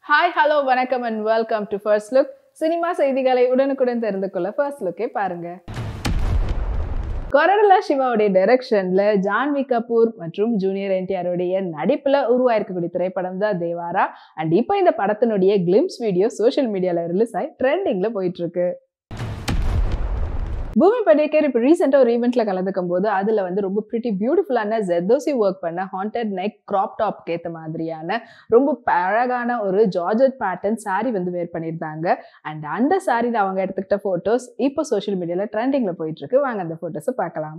hi hello வணக்கம் and welcome to first look cinema செய்திகளை உடனுக்குடன் தெரிந்து கொள்ள ஃபர்ஸ்ட் லுக்கே பாருங்க கொரடலா சிவாவுடைய டைரக்ஷன்ல ஜான்வி கபூர் மற்றும் ஜூனியர் என்டிஆருடைய நடிப்புல உருவாயிருக்கக்கூடிய திரைப்படம் தான் தேவாரா அண்ட் இப்போ இந்த படத்தினுடைய கிளிம்ஸ் வீடியோ சோஷியல் மீடியால ரிலீஸ் ஆகி ட்ரெண்டிங்ல போயிட்டு இருக்கு பூமி படேக்கர் இப்போ ரீசெண்டாக ஒரு ஈவெண்ட்ல கலந்துக்கும் போது அதில் வந்து ரொம்ப பிரிட்டி பியூட்டிஃபுல்லான ஜெர்தோசி ஒர்க் பண்ண ஹாண்டட் நெக் க்ராப் டாப்க்கு ஏற்ற மாதிரியான ரொம்ப அழகான ஒரு ஜார்ஜட் பேட்டர்ன் saree வந்து வேர் பண்ணியிருந்தாங்க அண்ட் அந்த சாரியில் அவங்க எடுத்துக்கிட்ட ஃபோட்டோஸ் இப்போ சோஷியல் மீடியாவில் ட்ரெண்டிங்கில் போயிட்டு இருக்கு வாங்க அந்த ஃபோட்டோஸை பார்க்கலாம்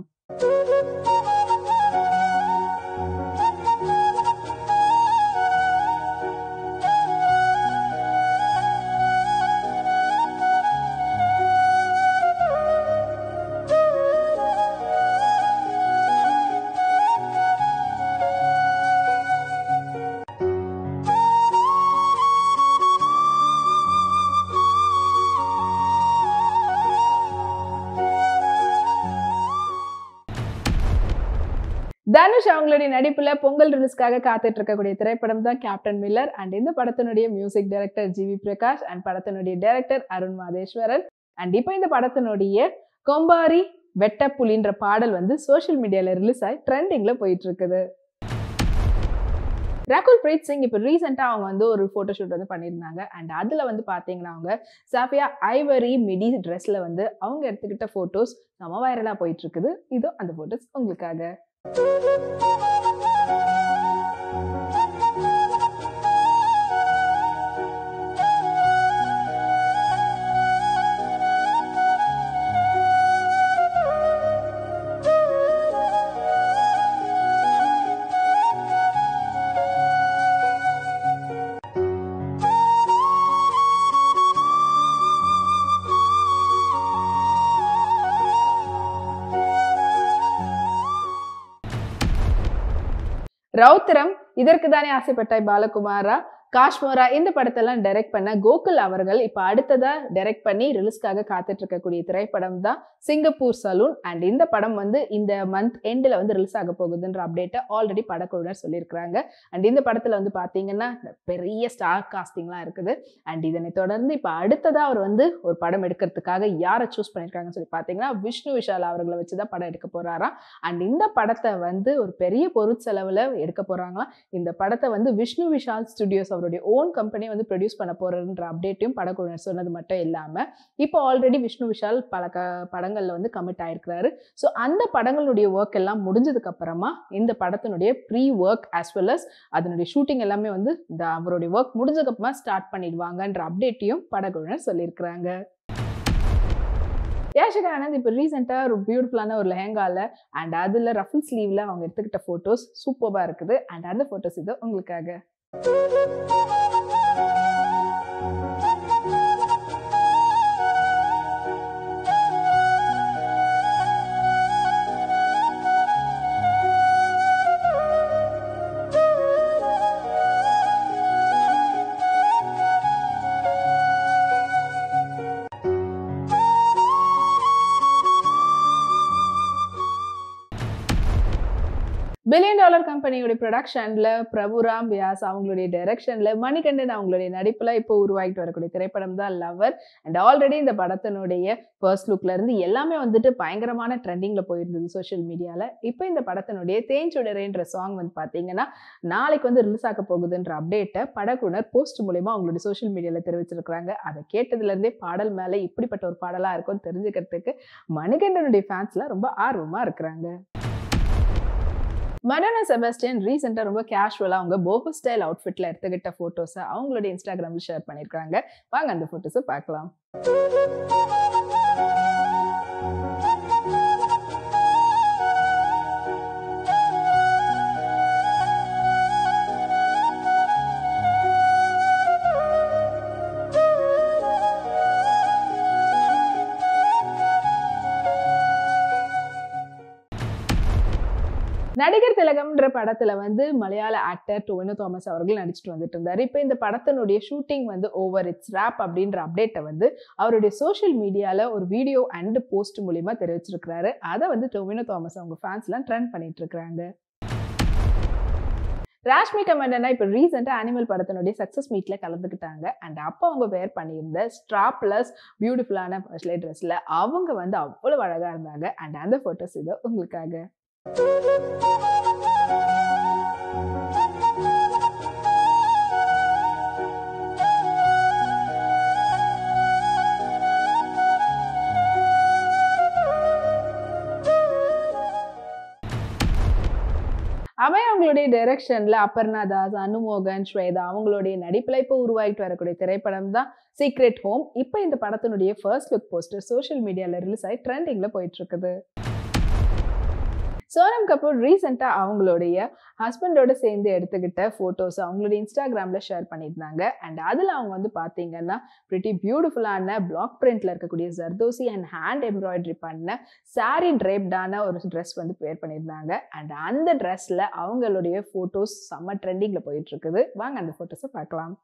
தனுஷ் அவங்களுடைய நடிப்புல பொங்கல் ரிலீஸ்க்காக காத்துட்டு இருக்கக்கூடிய திரைப்படம் தான் கேப்டன் மில்லர் அண்ட் இந்த படத்தினுடைய music director G V Prakash and படத்தினுடைய டைரக்டர் அருண் மாதேஸ்வரன் அண்ட் இப்போ இந்த படத்தினுடைய கொம்பாரி வெட்டப்புலின்ற பாடல் வந்து சோஷியல் மீடியால ரிலீஸ் ஆகி ட்ரெண்டிங்ல போயிட்டு இருக்குது ரகுல் பிரீத் சிங் இப்போ ரீசெண்டாக அவங்க வந்து ஒரு ஃபோட்டோ ஷூட் வந்து பண்ணியிருந்தாங்க அண்ட் அதில் வந்து பார்த்தீங்கன்னா அவங்க சாஃபியா ஐவரி மிடி ட்ரெஸ்ஸில் வந்து அவங்க எடுத்துக்கிட்ட ஃபோட்டோஸ் செம வைரலாக போயிட்டு இருக்குது இதோ அந்த ஃபோட்டோஸ் உங்களுக்காக ரௌத்திரம் இதற்கு தானே ஆசைப்பட்டாய் பாலகுமாரா காஷ்மோரா இந்த படத்தெல்லாம் டைரக்ட் பண்ண கோகுல் அவர்கள் இப்போ அடுத்ததா டைரக்ட் பண்ணி ரிலீஸ்க்காக காத்துட்டு இருக்கக்கூடிய திரைப்படம் தான் சிங்கப்பூர் சலூன் அண்ட் இந்த படம் வந்து இந்த மந்த் எண்டில் வந்து ரிலீஸ் ஆக போகுதுன்ற அப்டேட்டை ஆல்ரெடி படக்குழுவினர் சொல்லியிருக்கிறாங்க அண்ட் இந்த படத்தில் வந்து பார்த்தீங்கன்னா பெரிய ஸ்டார் காஸ்டிங்லாம் இருக்குது அண்ட் இதனை தொடர்ந்து இப்போ அடுத்ததாக அவர் வந்து ஒரு படம் எடுக்கிறதுக்காக யாரை சூஸ் பண்ணியிருக்காங்கன்னு சொல்லி பார்த்தீங்கன்னா விஷ்ணு விஷால் அவர்களை வச்சு தான் படம் எடுக்க போகிறாராம் அண்ட் இந்த படத்தை வந்து ஒரு பெரிய பொருட்செலவில் எடுக்க போகிறாங்களாம் இந்த படத்தை வந்து விஷ்ணு விஷால் ஸ்டுடியோஸ் அவருடைய ஓன் கம்பெனி வந்து ப்ரொடியூஸ் பண்ண போகிறன்ற அப்டேட்டையும் படக்குழுவினர் சொன்னது மட்டும் இல்லாமல் இப்போ ஆல்ரெடி விஷ்ணு விஷால் பல க படங்களில் வந்து கமிட் ஆயிருக்கிறாரு ஸோ அந்த படங்களுடைய ஒர்க் எல்லாம் முடிஞ்சதுக்கு அப்புறமா இந்த படத்தினுடைய pre work as well as அதனுடைய ஷூட்டிங் எல்லாமே வந்து இந்த அவருடைய ஒர்க் முடிஞ்சதுக்கு அப்புறமா ஸ்டார்ட் பண்ணிடுவாங்கன்ற அப்டேட்டையும் படக்குழுவினர் சொல்லியிருக்கிறாங்க யாஷிகா ஆனந்த் இப்போ ரீசெண்டாக ஒரு பியூட்டிஃபுல்லான ஒரு லெஹங்காவில் அண்ட் அதில் ரஃபுல் ஸ்லீவில் அவங்க எடுத்துக்கிட்ட ஃபோட்டோஸ் சூப்பராக இருக்குது அண்ட் அந்த ஃபோட்டோஸ் இது உங்களுக்காக பில்லியன் டாலர் கம்பெனியோட ப்ரொடக்ஷனில் பிரபுராம் வியாஸ் அவங்களுடைய டைரக்ஷனில் மணிகண்டன் அவங்களுடைய நடிப்பில் இப்போ உருவாகிட்டு வரக்கூடிய திரைப்படம் தான் லவர் அண்ட் ஆல்ரெடி இந்த படத்தினுடைய ஃபர்ஸ்ட் லுக்ல இருந்து எல்லாமே வந்துட்டு பயங்கரமான ட்ரெண்டிங்கில் போயிருந்தது சோஷியல் மீடியாவில் இப்போ இந்த படத்தினுடைய தேஞ்சுடரேன்ற சாங் வந்து பார்த்தீங்கன்னா நாளைக்கு வந்து ரிலீஸ் ஆக போகுதுன்ற அப்டேட்டை படக்குழுனர் போஸ்ட் மூலயமா அவங்களுடைய சோஷியல் மீடியாவில் தெரிவிச்சிருக்கிறாங்க அதை கேட்டதுலேருந்தே பாடல் மேலே இப்படிப்பட்ட ஒரு பாடலாக இருக்கும்னு தெரிஞ்சுக்கிறதுக்கு மணிகண்டனுடைய ஃபேன்ஸ்லாம் ரொம்ப ஆர்வமாக இருக்கிறாங்க மடனா செபாஸ்டியன் ரீசெண்டாக ரொம்ப கேஷுவலாக அவங்க போகோ ஸ்டைல் அவுட்ஃபிட்டில் எடுத்துக்கிட்ட ஃபோட்டோஸை அவங்களுடைய இன்ஸ்டாகிராமில் ஷேர் பண்ணியிருக்காங்க வாங்க அந்த ஃபோட்டோஸை பார்க்கலாம் நடிகர் திலகம்ன்ற படத்துல வந்து மலையாள ஆக்டர் டொவினோ தாமஸ் அவர்கள் நடிச்சிட்டு வந்துட்டு இருந்தாரு இப்போ இந்த படத்தினுடைய ஷூட்டிங் வந்து ஓவர் இட்ஸ் ரேப் அப்படின்ற அப்டேட்டை வந்து அவருடைய சோஷியல் மீடியால ஒரு வீடியோ அண்ட் போஸ்ட் மூலியமா தெரிவிச்சிருக்கிறாரு அதை வந்து டொவினோ தாமஸ் அவங்க ஃபேன்ஸ்லாம் ட்ரெண்ட் பண்ணிட்டு இருக்கிறாங்க ராஷ்மிகா மண்டனா இப்போ ரீசெண்டாக அனிமல் படத்தினுடைய சக்ஸஸ் மீட்டில் கலந்துக்கிட்டாங்க அண்ட் அப்போ அவங்க வேர் பண்ணியிருந்த ஸ்ட்ராப்லஸ் பியூட்டிஃபுல்லான ஃபர்ஸ்ட்லே ட்ரெஸ்ஸில் அவங்க வந்து அவ்வளோ அழகாக இருந்தாங்க அண்ட் அந்த ஃபோட்டோஸ் இது உங்களுக்காக அவன் அவங்களுடைய டைரக்ஷன்ல அபர்ணா தாஸ் அனுமோகன் ஸ்வேதா அவங்களுடைய நடிப்புல இப்போ உருவாகிட்டு வரக்கூடிய திரைப்படம் தான் சீக்ரெட் ஹோம் இப்போ இந்த படத்தினுடைய ஃபர்ஸ்ட் லுக் போஸ்டர் சோஷியல் மீடியால ரிலீஸ் ஆகி ட்ரெண்டிங்ல போயிட்டு இருக்குது சோனம் கபூர் ரீசெண்டாக அவங்களுடைய ஹஸ்பண்டோட சேர்ந்து எடுத்துக்கிட்ட ஃபோட்டோஸ் அவங்களுடைய இன்ஸ்டாகிராமில் ஷேர் பண்ணியிருந்தாங்க அண்ட் அதில் அவங்க வந்து பார்த்தீங்கன்னா ப்ரிட்டி பியூட்டிஃபுல்லான பிளாக் பிரிண்ட்ல இருக்கக்கூடிய ஜர்தோசி அண்ட் ஹேண்ட் எம்ப்ராய்டரி பண்ண சாரி ட்ரேப்டான ஒரு ட்ரெஸ் வந்து பேர் பண்ணியிருந்தாங்க அண்ட் அந்த ட்ரெஸ்ஸில் அவங்களுடைய ஃபோட்டோஸ் செம்ம ட்ரெண்டிங்கில் போயிட்டு இருக்குது வாங்க அந்த ஃபோட்டோஸை பார்க்கலாம்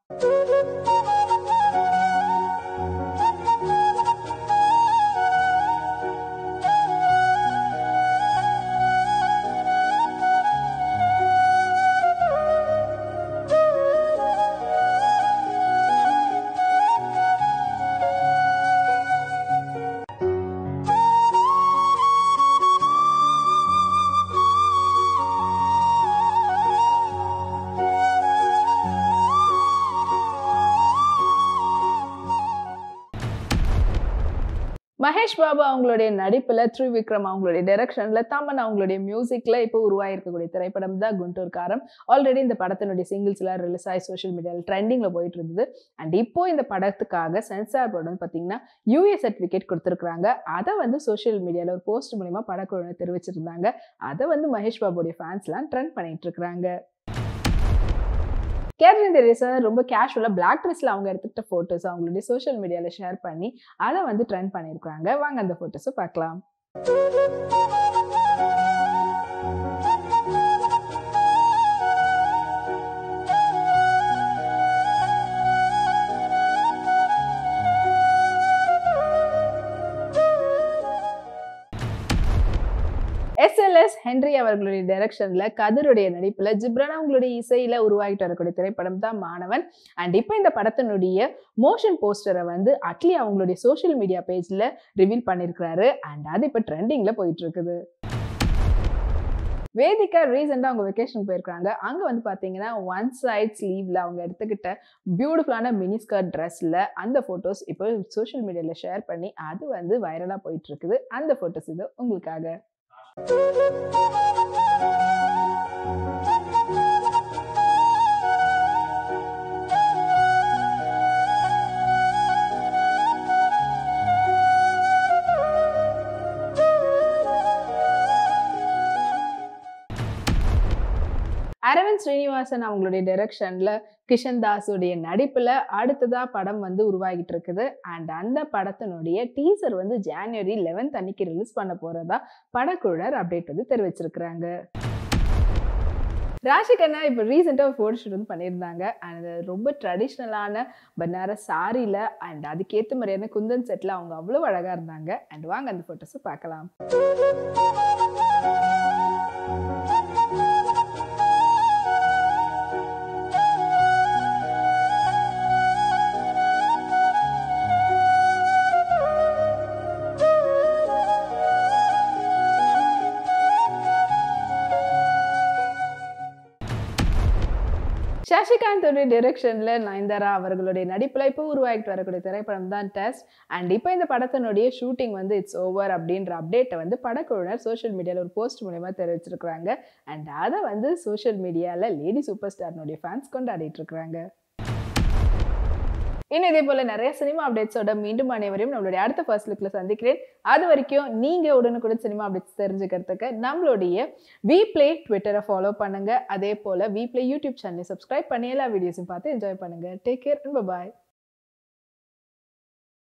மகேஷ் பாபு அவங்களுடைய நடிப்புல த்ரிவிக்ரம் அவங்களுடைய டைரக்ஷன்ல தமன் அவங்களுடைய மியூசிக்ல இப்போ உருவாயிருக்கக்கூடிய திரைப்படம் தான் குண்டூர் காரம் ஆல்ரெடி இந்த படத்தினுடைய சிங்கிள்ஸ் எல்லாம் ரிலீஸ் ஆகி சோஷியல் மீடியாவில் ட்ரெண்டிங்ல போயிட்டு இருந்தது அண்ட் இப்போ இந்த படத்துக்காக சென்சார் போர்டு வந்து பார்த்தீங்கன்னா யூஏ சர்டிஃபிகேட் கொடுத்துருக்காங்க அதை வந்து சோஷியல் மீடியாவில் ஒரு போஸ்ட் மூலியமா படக்குழுவினர் தெரிவிச்சிருந்தாங்க அதை வந்து மகேஷ் பாபுடைய ஃபேன்ஸ்லாம் ட்ரெண்ட் பண்ணிட்டு இருக்கிறாங்க கேத்ரின் தெரேசா ரொம்ப கேஷுவலாக பிளாக் ட்ரெஸ்ல அவங்க எடுத்துக்கிட்ட ஃபோட்டோஸ் அவங்களுடைய சோஷியல் மீடியாவில் ஷேர் பண்ணி அதை வந்து ட்ரெண்ட் பண்ணியிருக்காங்க வாங்க அந்த ஃபோட்டோஸை பார்க்கலாம் எஸ்எல்எஸ் ஹென்ரி அவர்களுடைய டைரக்ஷன்ல கதிருடைய நடிப்புல ஜிப்ரான் அவங்களுடைய இசையில உருவாகிட்டு வரக்கூடிய திரைப்படம் தான் மாணவன் அண்ட் இப்போ இந்த படத்தினுடைய மோஷன் போஸ்டரை வந்து அட்லி அவங்களுடைய சோஷியல் மீடியா பேஜ்ல ரிவீல் பண்ணியிருக்கிறாரு அண்ட் அது இப்போ ட்ரெண்டிங்ல போயிட்டு இருக்குது வேதிகா ரீசெண்டாக அவங்க வெக்கேஷன் போயிருக்காங்க அங்கே வந்து பார்த்தீங்கன்னா ஒன் சைட் ஸ்லீவில் அவங்க எடுத்துக்கிட்ட பியூட்டிஃபுல்லான மினி ஸ்கர்ட் ட்ரெஸ்ஸில் அந்த ஃபோட்டோஸ் இப்போ சோஷியல் மீடியாவில் ஷேர் பண்ணி அது வந்து வைரலாக போயிட்டு இருக்குது அந்த ஃபோட்டோஸ் இது உங்களுக்காக அரவிந்த் ஸ்ரீனிவாசன் அவங்களுடைய டைரக்ஷன்ல கிஷன் தாஸுடைய நடிப்புல அடுத்ததா படம் வந்து உருவாகிட்டு இருக்குது அண்ட் அந்த படத்தினுடைய டீசர் வந்து ஜான்வரி லெவன்த் அன்னைக்கு ரிலீஸ் பண்ண போறதா படக்குழுனர் அப்டேட் வந்து தெரிவிச்சிருக்கிறாங்க ராஷி கண்ணா இப்போ ரீசெண்டாக ஒரு ஃபோட்டோ ஷூட் வந்து பண்ணியிருந்தாங்க அண்ட் ரொம்ப ட்ரெடிஷ்னலான பனாரஸ் சாரியில் அண்ட் அதுக்கேற்ற மாதிரியான குந்தன் செட்டில் அவங்க அவ்வளோ அழகாக இருந்தாங்க அண்ட் வாங்க அந்த ஃபோட்டோஸை பார்க்கலாம் சசிகாந்தோடைய டிரெக்ஷன்ல நயன்தாரா அவர்களுடைய நடிப்புல இப்போ உருவாகிட்டு வரக்கூடிய திரைப்படம் தான் டெஸ்ட் அண்ட் இப்போ இந்த படத்தினுடைய ஷூட்டிங் வந்து இட்ஸ் ஓவர் அப்படின்ற அப்டேட்டை வந்து படக்குழுவினர் சோஷியல் மீடியாவில் ஒரு போஸ்ட் மூலயமா தெரிவிச்சிருக்கிறாங்க அண்ட் அதை வந்து சோஷியல் மீடியாவில் லேடி சூப்பர் ஸ்டார்னுடைய ஃபேன்ஸ் கொண்டாடிட்டு இருக்கிறாங்க இன்னும் இதே போல நிறைய சினிமா அப்டேட்ஸோட மீண்டும் அனைவரையும் நம்மளுடைய அடுத்த ஃபர்ஸ்ட் லுக்ல சந்திக்கிறேன் அது வரைக்கும் நீங்க உடனுக்குடன் சினிமா அப்டேட்ஸ் தெரிஞ்சுக்கிறதுக்கு நம்மளுடைய வி பிளே ட்விட்டரை ஃபாலோ பண்ணுங்க அதே போல வி பிளே யூடியூப் சேனலை சப்ஸ்கிரைப் பண்ணி எல்லா வீடியோஸும் பார்த்து என்ஜாய் பண்ணுங்க டேக் கேர் அண்ட் பாய்